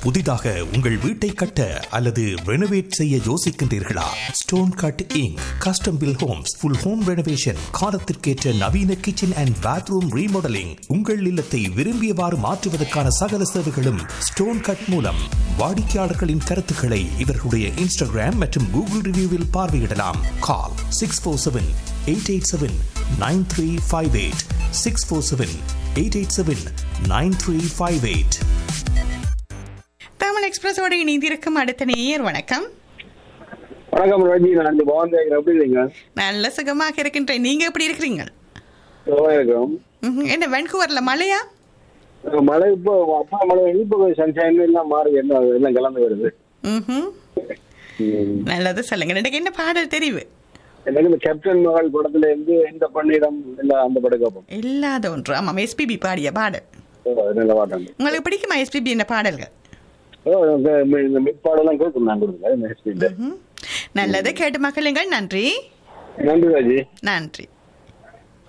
புதிதாக உங்கள் வீட்டை கட்ட அல்லது ரெனோவேட் செய்ய யோசிக்கின்றீர்களா stone cutting custom built homes full home renovation காலத்திற்கேற்ற நவீன கிச்சன் அண்ட் பாத்ரூம் ரீமாடலிங் உங்கள் இல்லத்தை விரும்பியவாறு மாற்றுவதற்கான சகல சேவைகளும் ஸ்டோன் கட் மூலம் வாடிக்கையாளர்களின் கருத்துக்களை இவர்களுடைய இன்ஸ்டாகிராம் மற்றும் கூகுள் ரிவ்யூவில் பார்வையிடலாம் call six four seven eight eight seven nine three five eight six four seven eight eight seven nine three five eight Tamil எக்ஸ்பிரஸோட இணைந்திருக்கும் அடுத்த நேயர் வணக்கம் வணக்கம் ரஜி நான் இந்த பவன் கேட்கிறேன் எப்படி இருக்கீங்க நல்ல சுகமாக இருக்கின்றேன் நீங்க எப்படி இருக்கிறீங்க சுகமா இருக்கிறோம் ம்ஹும். என்ன வென்கூவர்ல மழையா அஹ் மழை இப்போ அப்பா மழை இப்போ சன்ஷைன் எல்லாம் மாறி என்ன எல்லாம் கிளம்பி வருது ம்ஹும். ம். நல்லது சொல்லுங்க எனக்கு என்ன பாடல் தெரிவு எனக்கு இந்த கேப்டன் மகள் படத்துல இருந்து இந்த பண்ணிடம் எல்லாம் அந்த படம் கேட்போம் இல்லாத ஒன்று ஆமாம் எஸ்பிபி பாடிய பாடல் ஓ, நல்ல பாட்டம் உங்களுக்கு பிடிக்குமா எஸ்பிபி என்ன பாடல்கள் ஓ இந்த மி- இந்த மிட்பாடெல்லாம் கேட்கும் நான் கொடுங்க ம்ஹும். நல்லது கேட்டு மகளுங்கள் நன்றி நன்றி ராஜி நன்றி